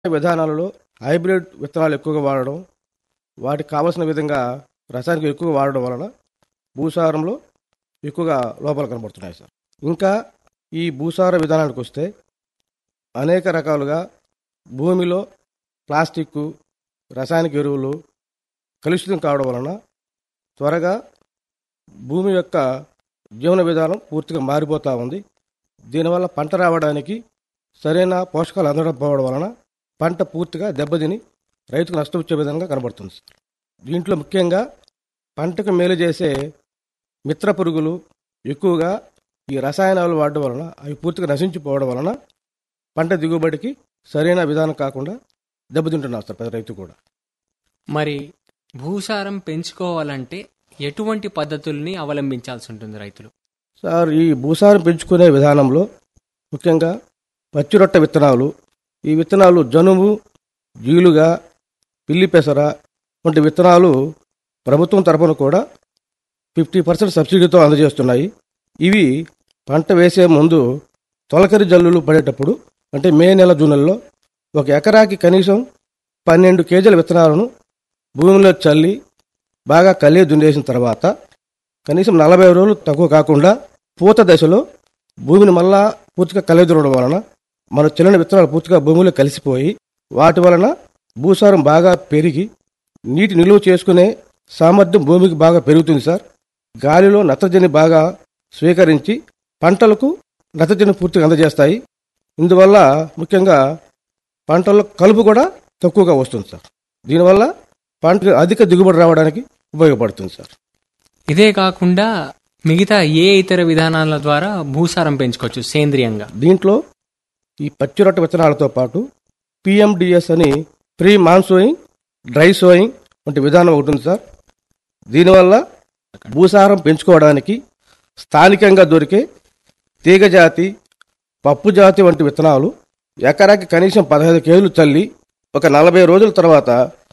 విధానాలలో హైబ్రిడ్ విత్తనాలు ఎక్కువగా వాడడం వాటికి కావలసిన విధంగా రసాయనిక ఎక్కువగా వాడడం వలన భూసారంలో ఎక్కువగా లోపాలు కనబడుతున్నాయి సార్ ఇంకా ఈ భూసార విధానానికి వస్తే అనేక రకాలుగా భూమిలో ప్లాస్టిక్ రసాయనిక ఎరువులు కలుషితం కావడం వలన త్వరగా భూమి యొక్క జీవన విధానం పూర్తిగా మారిపోతూ ఉంది దీనివల్ల పంట రావడానికి సరైన పోషకాలు అందడం పోవడం వలన పంట పూర్తిగా దెబ్బతిని రైతుకు నష్టం వచ్చే విధంగా కనబడుతుంది సార్. దీంట్లో ముఖ్యంగా పంటకు మేలు చేసే మిత్ర పురుగులు ఎక్కువగా ఈ రసాయనాలు వాడడం వలన అవి పూర్తిగా నశించిపోవడం వలన పంట దిగుబడికి సరైన విధానం కాకుండా దెబ్బతింటున్నారు సార్ ప్రతి రైతు కూడా మరి భూసారం పెంచుకోవాలంటే ఎటువంటి పద్ధతుల్ని అవలంబించాల్సి ఉంటుంది రైతులు సార్ ఈ భూసారం పెంచుకునే విధానంలో ముఖ్యంగా పచ్చిరొట్ట విత్తనాలు ఈ విత్తనాలు జనుము జీలుగా పిల్లి పెసర వంటి విత్తనాలు ప్రభుత్వం తరపున కూడా ఫిఫ్టీ పర్సెంట్ సబ్సిడీతో అందజేస్తున్నాయి ఇవి పంట వేసే ముందు తొలకరి జల్లులు పడేటప్పుడు అంటే మే నెల జూన్ నెలలో ఒక ఎకరాకి కనీసం పన్నెండు కేజీల విత్తనాలను భూమిలో చల్లి బాగా కళ్ళే దున్నేసిన తర్వాత కనీసం నలభై రోజులు తక్కువ కాకుండా పూత దశలో భూమిని మళ్ళా పూర్తిగా కలెదురడం వలన మన చిన్న విత్తనాలు పూర్తిగా భూమిలో కలిసిపోయి వాటి వలన భూసారం బాగా పెరిగి నీటి నిలువ చేసుకునే సామర్థ్యం భూమికి బాగా పెరుగుతుంది సార్ గాలిలో నత్రజని బాగా స్వీకరించి పంటలకు నత్రజని పూర్తిగా అందజేస్తాయి ఇందువల్ల ముఖ్యంగా పంటల్లో కలుపు కూడా తక్కువగా వస్తుంది సార్ దీనివల్ల పంట అధిక దిగుబడి రావడానికి ఉపయోగపడుతుంది సార్ ఇదే కాకుండా మిగతా ఏ ఇతర విధానాల ద్వారా భూసారం పెంచుకోవచ్చు సేంద్రియంగా దీంట్లో ఈ పచ్చిరొట్ట విత్తనాలతో పాటు పిఎండిఎస్ అని ప్రీ మాన్సోయింగ్ డ్రై సోయింగ్ వంటి విధానం ఒకటి ఉంది సార్ దీనివల్ల భూసారం పెంచుకోవడానికి స్థానికంగా దొరికే తీగ జాతి పప్పు జాతి వంటి విత్తనాలు ఎకరాకి కనీసం పదహైదు కేజీలు చల్లి ఒక నలభై రోజుల తర్వాత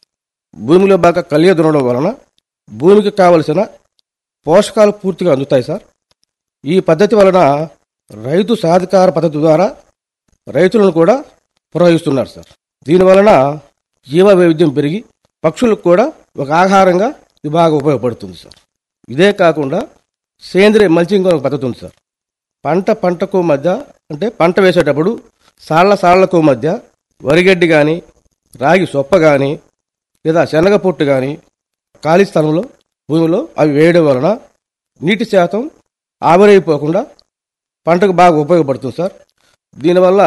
భూమిలో బాగా కలియ దున్నడం వలన భూమికి కావలసిన పోషకాలు పూర్తిగా అందుతాయి సార్ ఈ పద్ధతి వలన రైతు సాధికార పద్ధతి ద్వారా రైతులను కూడా ప్రోత్సహిస్తున్నారు సార్ దీనివలన జీవ వైవిధ్యం పెరిగి పక్షులకు కూడా ఒక ఆహారంగా ఇది బాగా ఉపయోగపడుతుంది సార్ ఇదే కాకుండా సేంద్రియ మల్చింగ్ అనే ఒక పద్ధతి ఉంది సార్ పంట పంటకు మధ్య అంటే పంట వేసేటప్పుడు సాళ్ల సాళ్లకు మధ్య వరిగడ్డి కానీ రాగి సొప్ప కానీ లేదా శనగ పొట్టు కానీ ఖాళీ స్థలంలో భూమిలో అవి వేయడం వలన నీటి శాతం ఆవిరైపోకుండా పంటకు బాగా ఉపయోగపడుతుంది సార్ దీనివల్ల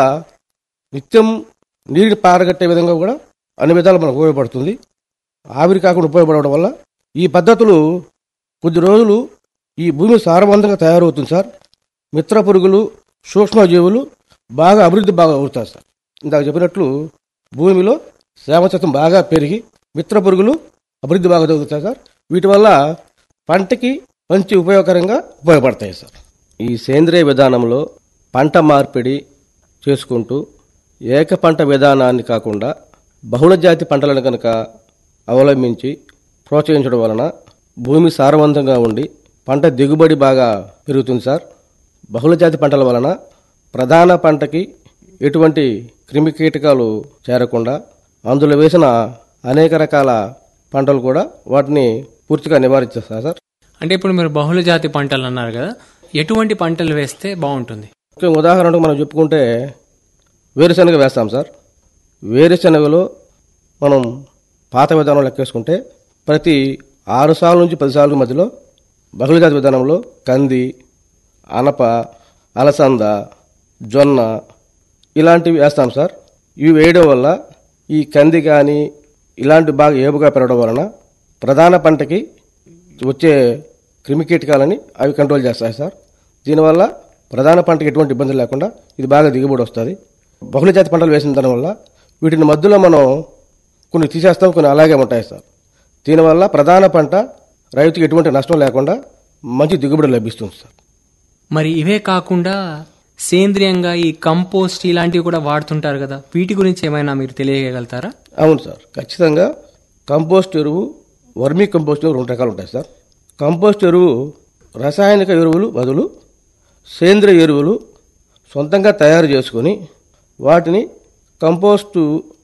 నిత్యం నీరు పారగట్టే విధంగా కూడా అన్ని విధాలు మనకు ఉపయోగపడుతుంది ఆవిరి కాకుండా ఉపయోగపడడం వల్ల ఈ పద్ధతులు కొద్ది రోజులు ఈ భూమి సారవంతంగా తయారవుతుంది సార్ మిత్ర పురుగులు సూక్ష్మజీవులు బాగా అభివృద్ధి బాగా అవుతాయి సార్ ఇందాక చెప్పినట్లు భూమిలో శ్యామచత్వం బాగా పెరిగి మిత్ర పురుగులు అభివృద్ధి బాగా జరుగుతాయి సార్ వీటి వల్ల పంటకి మంచి ఉపయోగకరంగా ఉపయోగపడతాయి సార్ ఈ సేంద్రియ విధానంలో పంట మార్పిడి చేసుకుంటూ ఏక పంట విధానాన్ని కాకుండా బహుళ జాతి పంటలను కనుక అవలంబించి ప్రోత్సహించడం వలన భూమి సారవంతంగా ఉండి పంట దిగుబడి బాగా పెరుగుతుంది సార్ బహుళ జాతి పంటల వలన ప్రధాన పంటకి ఎటువంటి క్రిమి కీటకాలు చేరకుండా అందులో వేసిన అనేక రకాల పంటలు కూడా వాటిని పూర్తిగా నివారించేస్తారు సార్ అంటే ఇప్పుడు మీరు బహుళ జాతి పంటలు అన్నారు కదా ఎటువంటి పంటలు వేస్తే బాగుంటుంది ముఖ్యంగా ఉదాహరణకు మనం చెప్పుకుంటే వేరుశనగ వేస్తాం సార్ వేరుశనగలో మనం పాత విధానం లెక్కేసుకుంటే ప్రతి ఆరు సార్ల నుంచి పది సార్ల మధ్యలో బహుళజాతి విధానంలో కంది అనప అలసంద జొన్న ఇలాంటివి వేస్తాం సార్ ఇవి వేయడం వల్ల ఈ కంది కానీ ఇలాంటి బాగా ఏపుగా పెరగడం వలన ప్రధాన పంటకి వచ్చే క్రిమికీటకాలని అవి కంట్రోల్ చేస్తాయి సార్ దీనివల్ల ప్రధాన పంటకి ఎటువంటి ఇబ్బంది లేకుండా ఇది బాగా దిగుబడి వస్తుంది బహుళ జాతి పంటలు వేసిన దానివల్ల వీటిని మధ్యలో మనం కొన్ని తీసేస్తాం కొన్ని అలాగే ఉంటాయి సార్ దీనివల్ల ప్రధాన పంట రైతుకి ఎటువంటి నష్టం లేకుండా మంచి దిగుబడి లభిస్తుంది సార్ మరి ఇవే కాకుండా సేంద్రియంగా ఈ కంపోస్ట్ ఇలాంటివి కూడా వాడుతుంటారు కదా వీటి గురించి ఏమైనా మీరు తెలియగలుగుతారా అవును సార్ ఖచ్చితంగా కంపోస్ట్ ఎరువు వర్మీ కంపోస్ట్ ఎరువు రెండు రకాలు ఉంటాయి సార్ కంపోస్ట్ ఎరువు రసాయనిక ఎరువులు బదులు సేంద్రియ ఎరువులు సొంతంగా తయారు చేసుకొని వాటిని కంపోస్టు